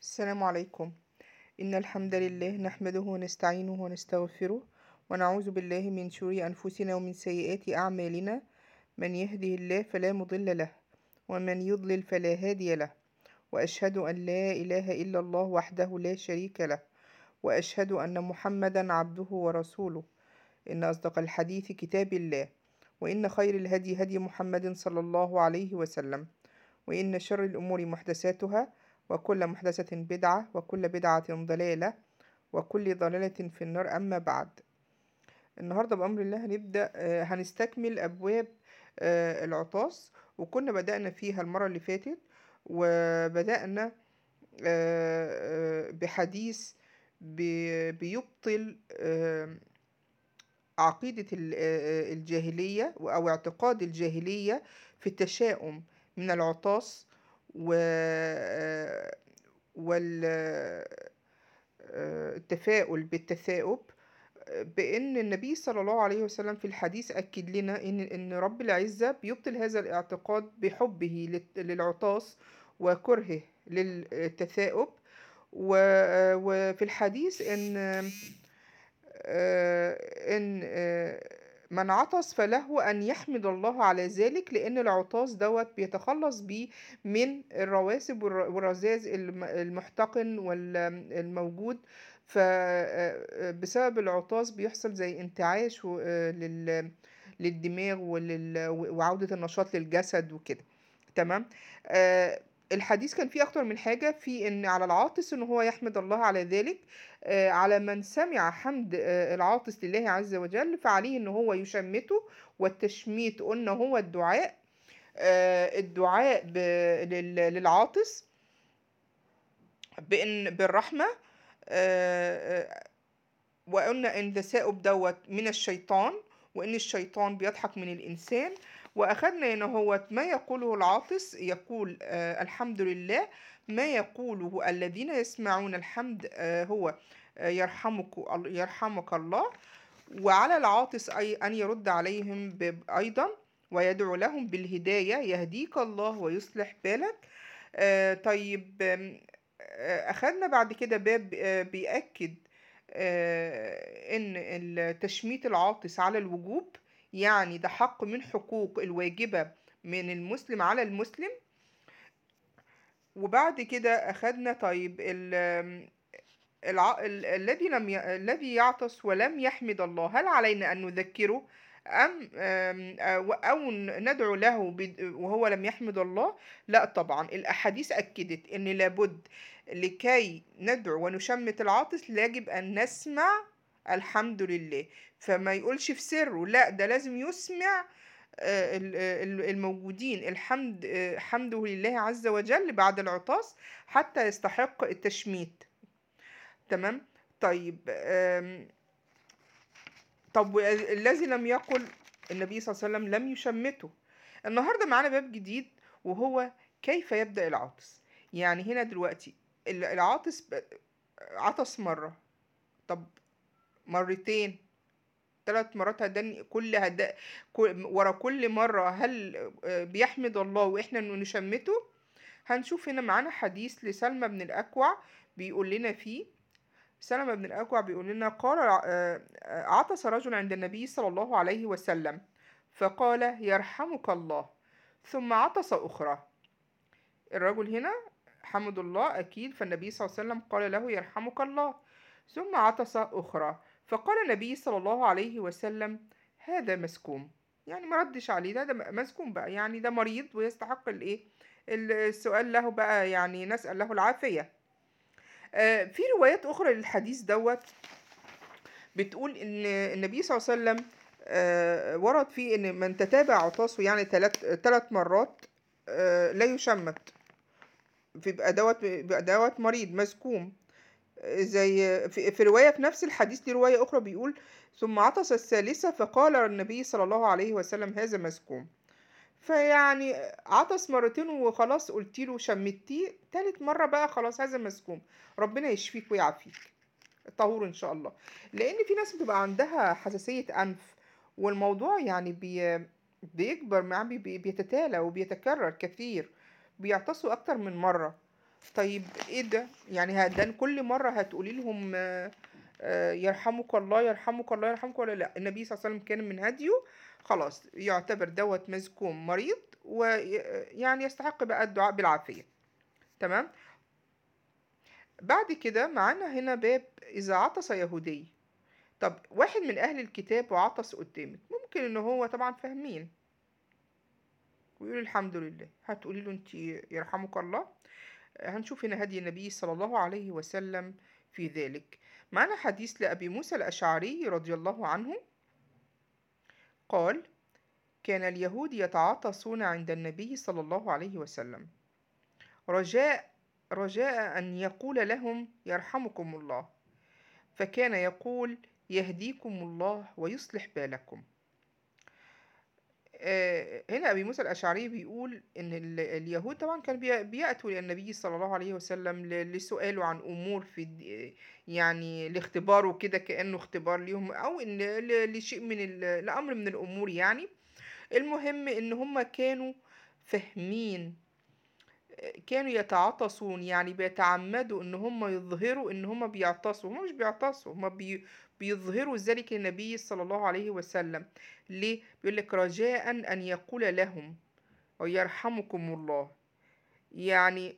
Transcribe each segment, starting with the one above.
السلام عليكم إن الحمد لله نحمده ونستعينه ونستغفره ونعوذ بالله من شرور أنفسنا ومن سيئات أعمالنا من يهده الله فلا مضل له ومن يضلل فلا هادي له وأشهد أن لا إله إلا الله وحده لا شريك له وأشهد أن محمدا عبده ورسوله إن أصدق الحديث كتاب الله وإن خير الهدي هدي محمد صلى الله عليه وسلم وإن شر الأمور محدثاتها وكل محدثة بدعة وكل بدعة ضلالة وكل ضلالة في النار أما بعد النهاردة بأمر الله هنبدأ آه، هنستكمل أبواب آه، العطاس وكنا بدأنا فيها المرة اللي فاتت وبدأنا آه، آه، بحديث بي- بيبطل آه، عقيدة ال- آه، الجاهلية أو اعتقاد الجاهلية في التشاؤم من العطاس و والتفاؤل بالتثاؤب بأن النبي صلى الله عليه وسلم في الحديث أكد لنا إن إن رب العزة بيبطل هذا الاعتقاد بحبه للت- للعطاس وكرهه للتثاؤب و- وفي الحديث إن آه، إن آه، من عطس فله أن يحمد الله على ذلك لأن العطاس دوت بيتخلص بيه من الرواسب والر- والرذاذ الم- المحتقن والموجود فبسبب العطاس بيحصل زي انتعاش و- آه، لل- للدماغ ولل- وعودة النشاط للجسد وكده تمام آه، الحديث كان فيه أكتر من حاجة في إن على العاطس إن هو يحمد الله على ذلك آه، على من سمع حمد آه، العاطس لله عز وجل فعليه إن هو يشمته والتشميت قلنا هو الدعاء آه، الدعاء ب- لل- للعاطس بإن بالرحمة آه، آه، وقلنا ان تثاؤب دوت من الشيطان وان الشيطان بيضحك من الانسان واخدنا ان هو ما يقوله العاطس يقول آه الحمد لله ما يقوله الذين يسمعون الحمد آه هو آه يرحمك يرحمك الله وعلى العاطس أي أن يرد عليهم ب- أيضا ويدعو لهم بالهداية يهديك الله ويصلح بالك آه طيب آم، آه، أخدنا بعد كده باب آه، بيأكد آه، إن التشميت العاطس على الوجوب يعني ده حق من حقوق الواجبة من المسلم على المسلم وبعد كده أخدنا طيب ال الع... ال... الذي لم ي... الذي يعطس ولم يحمد الله هل علينا أن نذكره أم أم، أو أو ندعو له بد- وهو لم يحمد الله لا طبعا الأحاديث أكدت أن لابد لكي ندعو ونشمت العاطس يجب أن نسمع الحمد لله فما يقولش في سره لا ده لازم يسمع آه، ال- ال- الموجودين الحمد آه، حمده لله عز وجل بعد العطاس حتى يستحق التشميت تمام طيب آم، طب و- الذي لم يقل النبي صلى الله عليه وسلم لم يشمته النهارده معانا باب جديد وهو كيف يبدأ العطس يعني هنا دلوقتي ال- العاطس ب- عطس مرة طب مرتين ثلاث مرات هداني كل هدا كل ورا كل مرة هل آه، بيحمد الله واحنا نشمته هنشوف هنا معانا حديث لسلمى بن الأكوع بيقول لنا فيه سلمة بن الأكوع بيقول لنا قال آه، آه، عطس رجل عند النبي صلى الله عليه وسلم فقال يرحمك الله ثم عطس أخرى الرجل هنا حمد الله أكيد فالنبي صلى الله عليه وسلم قال له يرحمك الله ثم عطس أخرى فقال النبي صلى الله عليه وسلم هذا مسكوم يعني ما ردش عليه ده, ده مسكوم بقى يعني ده مريض ويستحق الايه السؤال له بقى يعني نسأل له العافية آه، في روايات أخرى للحديث دوت بتقول ان النبي صلى الله عليه وسلم آه، ورد فيه ان من تتابع عطاسه يعني ثلاث ثلاث مرات آه، لا يشمت بيبقى دوت بيبقى دوت مريض مسكوم آه، زي في, في رواية في نفس الحديث دي رواية أخرى بيقول ثم عطس الثالثة فقال النبي صلى الله عليه وسلم هذا مسكوم فيعني عطس مرتين وخلاص قلت له شمتيه تالت مرة بقى خلاص هذا مسكوم ربنا يشفيك ويعافيك طهور ان شاء الله لان في ناس بتبقى عندها حساسية انف والموضوع يعني بي بيكبر معاه بي بي- بيتتالى وبيتكرر كثير بيعطسوا اكتر من مرة طيب ايه ده يعني هدان كل مرة هتقولي لهم آه، آه، يرحمك الله يرحمك الله يرحمك ولا لا النبي صلى الله عليه وسلم كان من هديه خلاص يعتبر دوت مزكوم مريض ويعني يستحق بقى الدعاء بالعافية تمام بعد كده معانا هنا باب إذا عطس يهودي طب واحد من أهل الكتاب وعطس قدامك ممكن إن هو طبعا فاهمين ويقول الحمد لله هتقولي له انت يرحمك الله هنشوف هنا هدي النبي صلى الله عليه وسلم في ذلك معنا حديث لأبي موسى الأشعري رضي الله عنه قال كان اليهود يتعاطسون عند النبي صلى الله عليه وسلم رجاء رجاء أن يقول لهم يرحمكم الله فكان يقول يهديكم الله ويصلح بالكم آه، هنا أبي موسى الأشعري بيقول إن ال- اليهود طبعا كانوا بي- بيأتوا للنبي صلى الله عليه وسلم ل- لسؤاله عن أمور في الد- يعني لاختباره كده كأنه اختبار ليهم أو إن ل- لشيء من ال- لأمر من الأمور يعني المهم إن هم كانوا فاهمين كانوا يتعاطسون يعني بيتعمدوا ان هم يظهروا ان هم بيعطسوا هم مش بيعطسوا هم بي بيظهروا ذلك للنبي صلى الله عليه وسلم ليه بيقول لك رجاء ان يقول لهم ويرحمكم الله يعني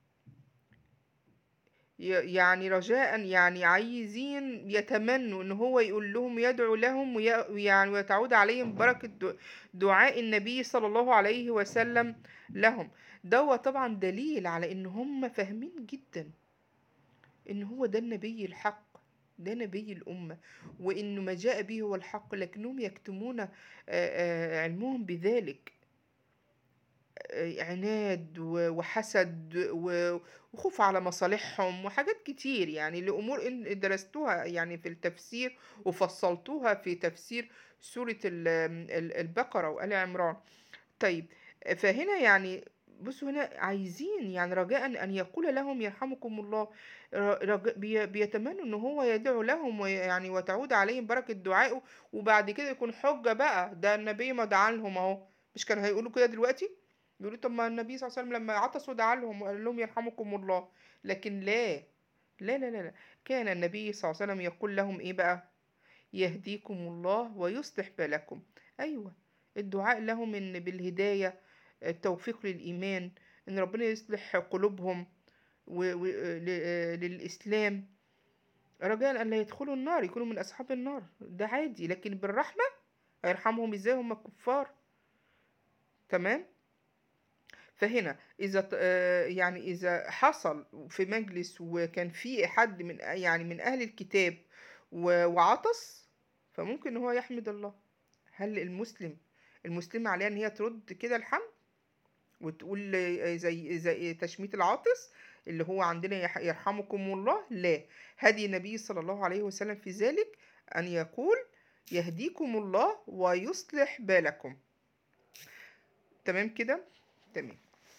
ي- يعني رجاء يعني عايزين يتمنوا ان هو يقول لهم يدعو لهم وي- ويعني وتعود عليهم بركة د- دعاء النبي صلى الله عليه وسلم لهم ده طبعا دليل على ان هم فاهمين جدا ان هو ده النبي الحق ده نبي الأمة وإنه ما جاء به هو الحق لكنهم يكتمون آه، آه، علمهم بذلك آه، عناد و- وحسد و- وخوف على مصالحهم وحاجات كتير يعني لأمور إن درستوها يعني في التفسير وفصلتوها في تفسير سورة ال- ال- البقرة وآل عمران طيب فهنا يعني بصوا هنا عايزين يعني رجاء أن يقول لهم يرحمكم الله ر- رجاء بي- بيتمنوا ان هو يدعو لهم ويعني وتعود عليهم بركة دعائه وبعد كده يكون حجة بقى ده النبي ما دعا لهم اهو مش كانوا هيقولوا كده دلوقتي يقولوا طب ما النبي صلى الله عليه وسلم لما عطسوا دعا لهم وقال لهم يرحمكم الله لكن لا لا لا لا لا كان النبي صلى الله عليه وسلم يقول لهم ايه بقى يهديكم الله ويصلح بالكم ايوه الدعاء لهم ان بالهداية التوفيق للإيمان ان ربنا يصلح قلوبهم و... و... ل... للإسلام رجاء أن لا يدخلوا النار يكونوا من أصحاب النار ده عادي لكن بالرحمة هيرحمهم ازاي هم الكفار تمام فهنا إذا ت- آه، يعني إذا حصل في مجلس وكان في حد من يعني من أهل الكتاب و- وعطس فممكن إن هو يحمد الله هل المسلم المسلمة عليها إن هي ترد كده الحمد وتقول آه، زي زي تشميت العاطس اللي هو عندنا يح- يرحمكم الله لا هدي النبي صلى الله عليه وسلم في ذلك أن يقول يهديكم الله ويصلح بالكم تمام كده تمام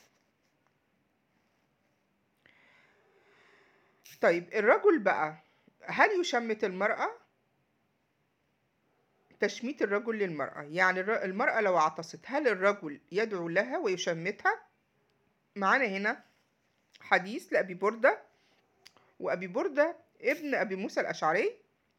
طيب الرجل بقى هل يشمت المرأة تشميت الرجل للمرأة يعني الر- المرأة لو عطست هل الرجل يدعو لها ويشمتها معانا هنا حديث لأبي بردة وأبي بردة ابن أبي موسى الأشعري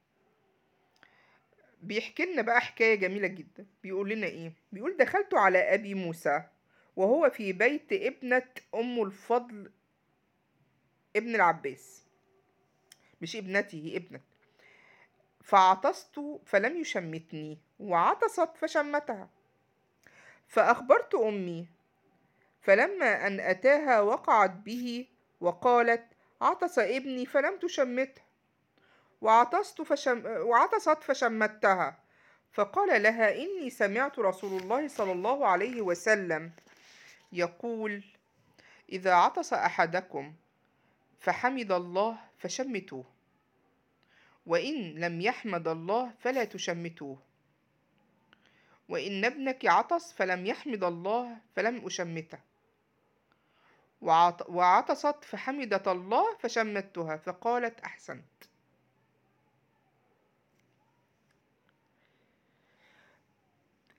بيحكي لنا بقى حكاية جميلة جدا بيقول لنا إيه بيقول دخلت على أبي موسى وهو في بيت ابنة أم الفضل ابن العباس مش ابنته ابنة فعطست فلم يشمتني وعطست فشمتها فأخبرت أمي فلما أن أتاها وقعت به وقالت عطس ابني فلم تشمته وعطست فشم وعطست فشمتها فقال لها إني سمعت رسول الله صلى الله عليه وسلم يقول إذا عطس أحدكم فحمد الله فشمتوه وإن لم يحمد الله فلا تشمتوه وإن ابنك عطس فلم يحمد الله فلم أشمته وعط... وعطست فحمدت الله فشمتها فقالت أحسنت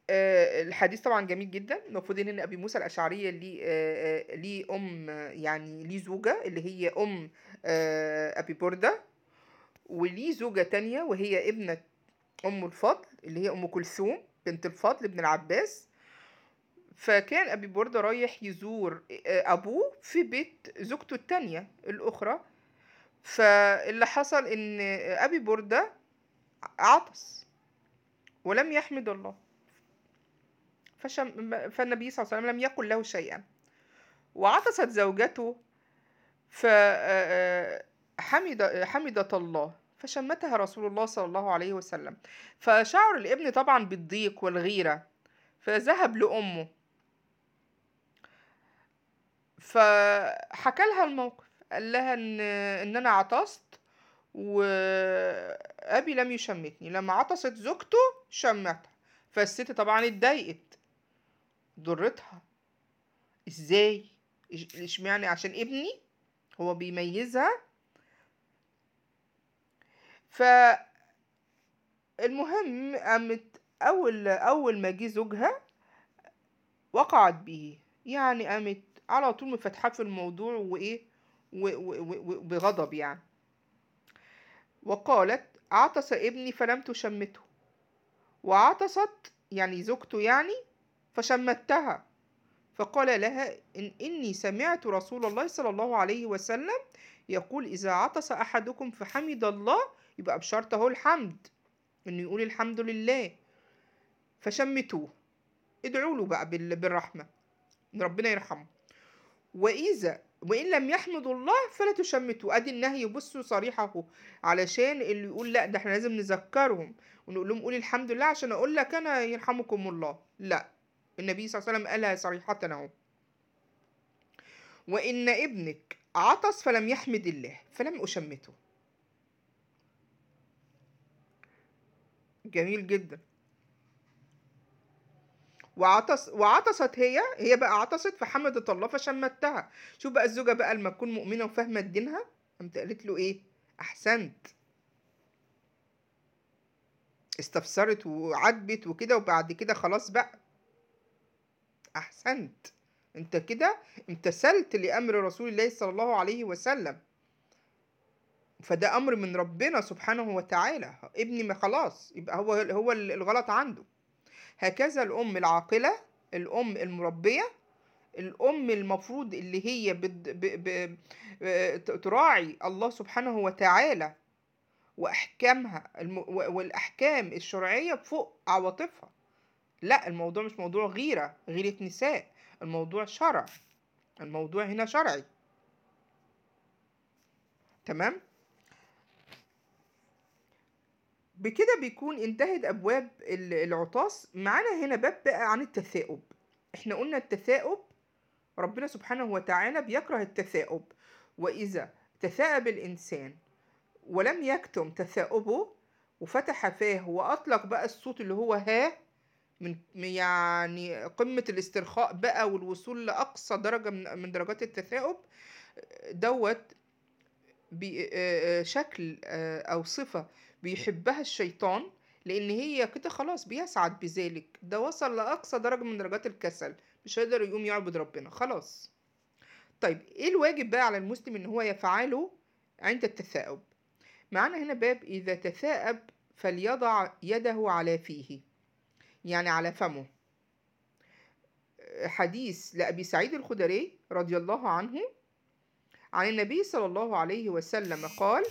آه، الحديث طبعا جميل جدا المفروض ان ابي موسى الاشعري ليه آه، آه، ليه ام آه، يعني ليه زوجه اللي هي ام آه، ابي برده وليه زوجه تانية وهي ابنه ام الفضل اللي هي ام كلثوم بنت الفضل بن العباس فكان ابي برده رايح يزور آه، ابوه في بيت زوجته التانية الاخرى فاللي حصل ان ابي برده عطس ولم يحمد الله فشم فالنبي صلى الله عليه وسلم لم يقل له شيئا وعطست زوجته فحمد حمدت الله فشمتها رسول الله صلى الله عليه وسلم فشعر الابن طبعا بالضيق والغيرة فذهب لأمه فحكى لها الموقف قال لها ان ان انا عطست وابي لم يشمتني لما عطست زوجته شمتها فالست طبعا اتضايقت ضرتها ازاي إش- اشمعنى عشان ابني هو بيميزها فالمهم قامت اول اول ما جه زوجها وقعت به يعني قامت على طول مفتحاه في الموضوع وايه و- و- و- و- بغضب يعني وقالت عطس ابني فلم تشمته وعطست يعني زوجته يعني فشمتها فقال لها إن إني سمعت رسول الله صلى الله عليه وسلم يقول إذا عطس أحدكم فحمد الله يبقى بشرط أهو الحمد إنه يقول الحمد لله فشمتوه ادعوا له بقى بال- بالرحمة إن ربنا يرحمه وإذا وإن لم يحمدوا الله فلا تشمتوا أدي النهي بصوا صريحه علشان اللي يقول لا ده احنا لازم نذكرهم ونقول لهم قولي الحمد لله عشان أقول لك أنا يرحمكم الله لا النبي صلى الله عليه وسلم قالها صريحة أهو وإن ابنك عطس فلم يحمد الله فلم أشمته جميل جدا وعطس وعطست هي هي بقى عطست فحمدت الله فشمتها شوف بقى الزوجة بقى لما تكون مؤمنة وفاهمة دينها قامت قالت له ايه احسنت استفسرت وعاتبت وكده وبعد كده خلاص بقى احسنت انت كده امتثلت لامر رسول الله صلى الله عليه وسلم فده امر من ربنا سبحانه وتعالى ابني ما خلاص يبقى هو هو الغلط عنده هكذا الام العاقله الام المربيه الام المفروض اللي هي بد ب ب ب تراعي الله سبحانه وتعالى واحكامها الم و- والاحكام الشرعيه فوق عواطفها لا الموضوع مش موضوع غيره غيره نساء الموضوع شرع الموضوع هنا شرعي تمام بكده بيكون انتهت ابواب ال- العطاس معانا هنا باب بقى عن التثاؤب احنا قلنا التثاؤب ربنا سبحانه وتعالى بيكره التثاؤب واذا تثاءب الانسان ولم يكتم تثاؤبه وفتح فاه واطلق بقى الصوت اللي هو ها من يعني قمة الاسترخاء بقى والوصول لأقصى درجة من من درجات التثاؤب دوت بي- آه، آه، شكل آه، أو صفة بيحبها الشيطان لأن هي كده خلاص بيسعد بذلك ده وصل لأقصى درجة من درجات الكسل مش هيقدر يقوم يعبد ربنا خلاص طيب ايه الواجب بقى على المسلم ان هو يفعله عند التثاؤب معانا هنا باب إذا تثاءب فليضع يده على فيه يعني على فمه حديث لأبي سعيد الخدري رضي الله عنه عن النبي صلى الله عليه وسلم قال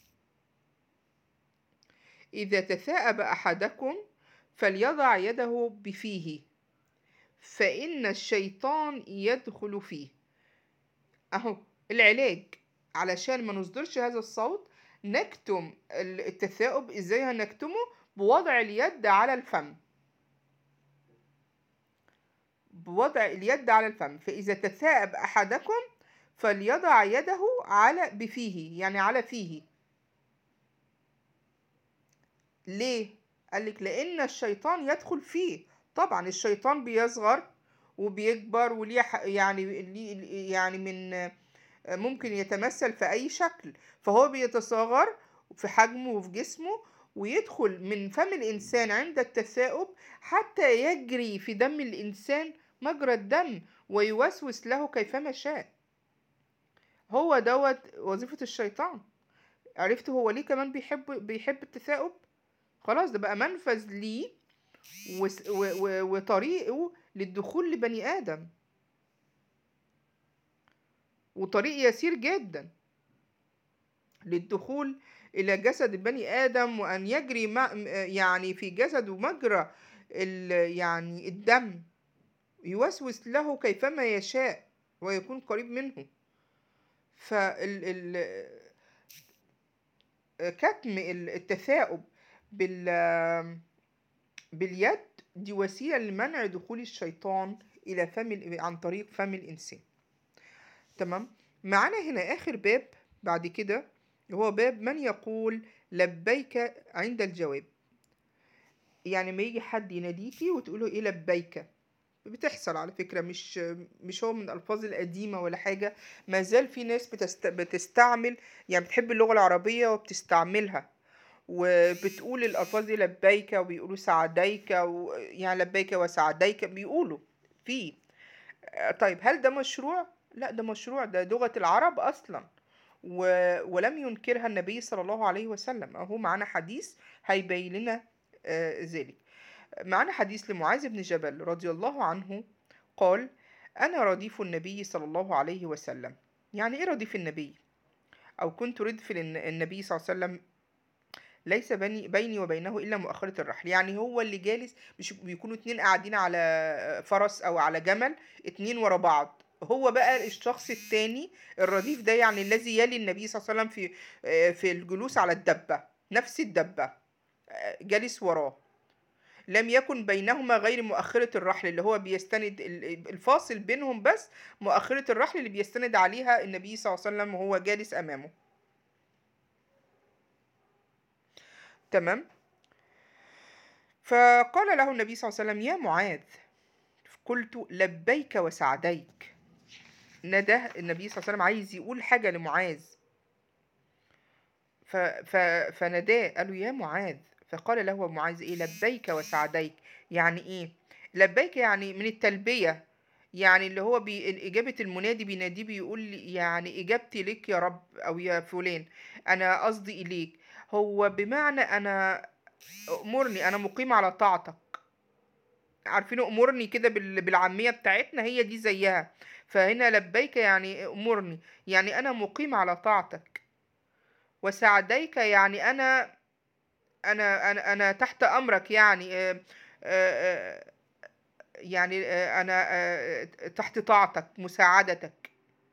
إذا تثاءب أحدكم فليضع يده بفيه فإن الشيطان يدخل فيه أهو العلاج علشان ما نصدرش هذا الصوت نكتم التثاؤب إزاي هنكتمه بوضع اليد على الفم بوضع اليد على الفم فإذا تثاءب أحدكم فليضع يده على بفيه يعني على فيه ليه؟ قالك لأن الشيطان يدخل فيه طبعا الشيطان بيصغر وبيكبر وليه ح- يعني ليه- يعني من ممكن يتمثل في أي شكل فهو بيتصغر في حجمه وفي جسمه ويدخل من فم الإنسان عند التثاؤب حتى يجري في دم الإنسان مجرى الدم ويوسوس له كيفما شاء هو دوت وظيفة الشيطان عرفت هو ليه كمان بيحب بيحب التثاؤب خلاص ده بقى منفذ ليه وس- و- و- وطريقه للدخول لبني آدم وطريق يسير جدا للدخول إلى جسد بني آدم وأن يجري مع يعني في جسده مجرى ال- يعني الدم يوسوس له كيفما يشاء ويكون قريب منه فال ال كتم ال- التثاؤب بال باليد دي وسيلة لمنع دخول الشيطان إلى فم ال- عن طريق فم الإنسان تمام معانا هنا آخر باب بعد كده هو باب من يقول لبيك عند الجواب يعني ما يجي حد يناديكي وتقوله ايه لبيك بتحصل على فكرة مش مش هو من الألفاظ القديمة ولا حاجة ما زال في ناس بتست... بتستعمل يعني بتحب اللغة العربية وبتستعملها وبتقول الألفاظ دي لبيك وبيقولوا سعديك و... يعني لبيك وسعديك بيقولوا في طيب هل ده مشروع؟ لا ده مشروع ده لغة العرب أصلا و... ولم ينكرها النبي صلى الله عليه وسلم أهو معانا حديث هيبين لنا آه، ذلك معنا حديث لمعاذ بن جبل رضي الله عنه قال أنا رديف النبي صلى الله عليه وسلم يعني إيه رديف النبي أو كنت ردف الن- النبي صلى الله عليه وسلم ليس بيني بيني وبينه إلا مؤخرة الرحل يعني هو اللي جالس مش بيكونوا اتنين قاعدين على فرس أو على جمل اتنين ورا بعض هو بقى الشخص التاني الرديف ده يعني الذي يلي النبي صلى الله عليه وسلم في آه، في الجلوس على الدبة نفس الدبة آه، جالس وراه لم يكن بينهما غير مؤخرة الرحل اللي هو بيستند ال- الفاصل بينهم بس مؤخرة الرحل اللي بيستند عليها النبي صلى الله عليه وسلم وهو جالس أمامه تمام فقال له النبي صلى الله عليه وسلم يا معاذ قلت لبيك وسعديك ندى النبي صلى الله عليه وسلم عايز يقول حاجة لمعاذ ف... ف... فناداه قال له يا معاذ فقال له معاذ ايه لبيك وسعديك يعني ايه لبيك يعني من التلبية يعني اللي هو بي... إجابة المنادي بيناديه بيقول لي يعني إجابتي لك يا رب أو يا فلان أنا قصدي إليك هو بمعنى أنا أمرني أنا مقيم على طاعتك عارفين أمرني كده بال... بالعامية بتاعتنا هي دي زيها فهنا لبيك يعني أمرني يعني أنا مقيم على طاعتك وسعديك يعني أنا أنا أنا أنا تحت أمرك يعني آه، آه، آه، يعني آه، أنا آه، تحت طاعتك مساعدتك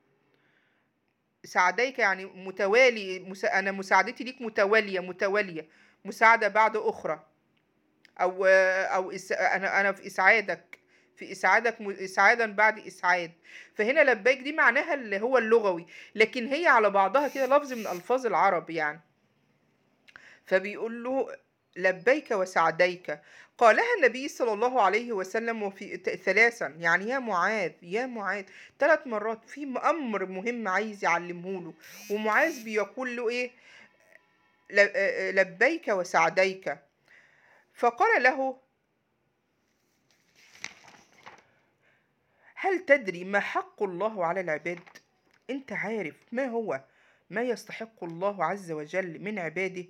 سعديك يعني متوالي مسا... أنا مساعدتي ليك متوالية متوالية مساعدة بعد أخرى أو آه، أو إس... أنا أنا في إسعادك في إسعادك م- إسعادا بعد إسعاد فهنا لبيك دي معناها اللي هو اللغوي لكن هي على بعضها كده لفظ من ألفاظ العرب يعني فبيقول له لبيك وسعديك قالها النبي صلى الله عليه وسلم وفي ت- ثلاثا يعني يا معاذ يا معاذ ثلاث مرات في أمر مهم عايز يعلمه له ومعاذ بيقول له إيه ل- آه، آه، لبيك وسعديك فقال له هل تدري ما حق الله على العباد انت عارف ما هو ما يستحق الله عز وجل من عباده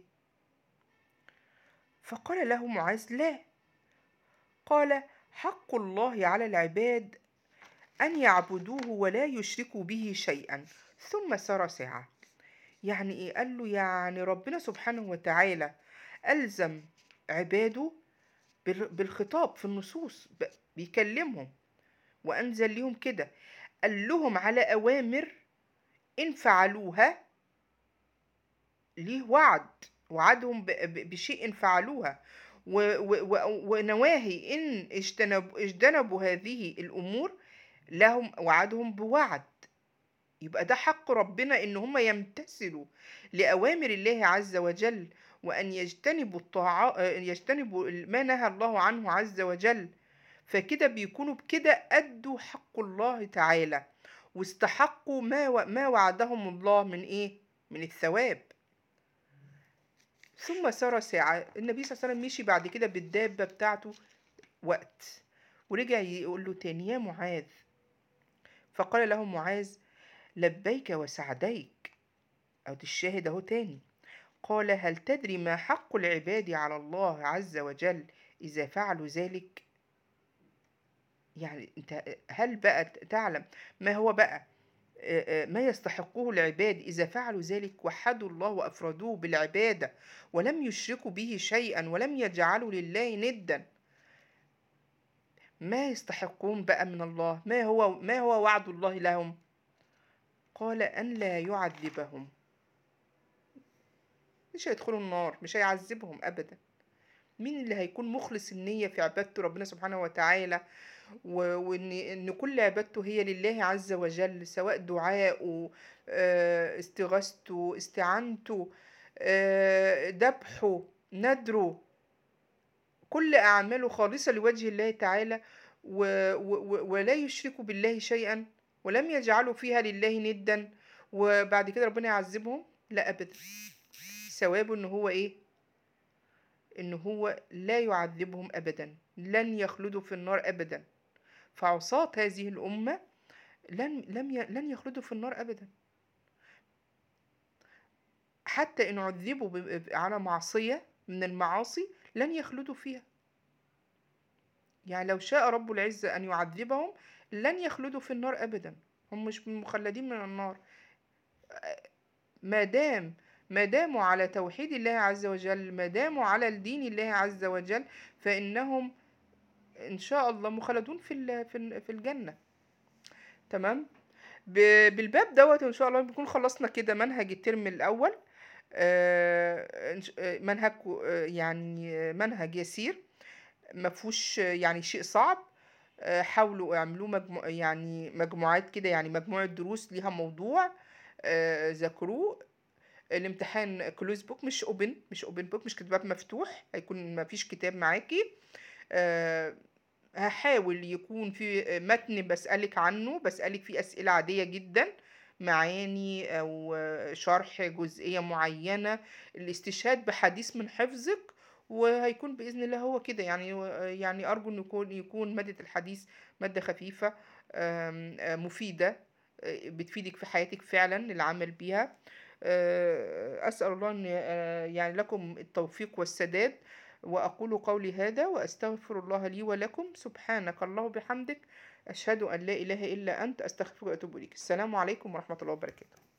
فقال له معاذ لا قال حق الله على العباد أن يعبدوه ولا يشركوا به شيئا ثم سار ساعة يعني إيه قال له يعني ربنا سبحانه وتعالى ألزم عباده بال- بالخطاب في النصوص ب- بيكلمهم وأنزل لهم كده قال لهم على أوامر إن فعلوها ليه وعد وعدهم ب- ب- بشيء فعلوها و- و- و- ونواهي إن اجتنب اجتنبوا هذه الأمور لهم وعدهم بوعد يبقى ده حق ربنا إن هم يمتثلوا لأوامر الله عز وجل وأن يجتنبوا الطاعة يجتنبوا ما نهى الله عنه عز وجل فكده بيكونوا بكده أدوا حق الله تعالى واستحقوا ما و... ما وعدهم الله من إيه؟ من الثواب ثم سار ساعة النبي صلى الله عليه وسلم مشي بعد كده بالدابة بتاعته وقت ورجع يقول له تاني يا معاذ فقال له معاذ لبيك وسعديك أو الشاهد أهو تاني قال هل تدري ما حق العباد على الله عز وجل إذا فعلوا ذلك يعني انت هل بقى تعلم ما هو بقى آه، آه، ما يستحقه العباد إذا فعلوا ذلك وحدوا الله وأفردوه بالعبادة ولم يشركوا به شيئا ولم يجعلوا لله ندا ما يستحقون بقى من الله ما هو ما هو وعد الله لهم قال أن لا يعذبهم مش هيدخلوا النار مش هيعذبهم أبدا مين اللي هيكون مخلص النية في عبادته ربنا سبحانه وتعالى و- وان ان كل عبادته هي لله عز وجل سواء دعاءه آه، استغاثته استعانته آه، ذبحه ندره كل أعماله خالصة لوجه الله تعالى و و و ولا يشركوا بالله شيئا ولم يجعلوا فيها لله ندا وبعد كده ربنا يعذبهم لا أبدا ثوابه إن هو إيه إن هو لا يعذبهم أبدا لن يخلدوا في النار أبدا فعصاة هذه الأمة لن لم ي... لن يخلدوا في النار أبدا حتى إن عذبوا ب- على معصية من المعاصي لن يخلدوا فيها يعني لو شاء رب العزة أن يعذبهم لن يخلدوا في النار أبدا هم مش مخلدين من النار ما دام ما داموا على توحيد الله عز وجل ما داموا على الدين الله عز وجل فإنهم إن شاء الله مخلدون في ال- في ال- في الجنة تمام ب- بالباب دوت إن شاء الله بنكون خلصنا كده منهج الترم الأول آه، إنش- آه، منهج آه، يعني آه، منهج يسير ما فيهوش يعني شيء صعب آه، حاولوا اعملوه مجمو... يعني مجموعات كده يعني مجموعة دروس ليها موضوع آه، ذاكروه الامتحان كلوز بوك مش اوبن مش اوبن بوك مش كتاب مفتوح هيكون ما فيش كتاب معاكي آه، هحاول يكون في متن بسألك عنه بسألك فيه أسئلة عادية جدا معاني أو شرح جزئية معينة الاستشهاد بحديث من حفظك وهيكون بإذن الله هو كده يعني يعني أرجو إن يكون يكون مادة الحديث مادة خفيفة آم، آه، مفيدة آه، بتفيدك في حياتك فعلا العمل بيها آه، أسأل الله أن آه، يعني لكم التوفيق والسداد وأقول قولي هذا وأستغفر الله لي ولكم سبحانك الله بحمدك أشهد أن لا إله إلا أنت أستغفرك وأتوب إليك السلام عليكم ورحمة الله وبركاته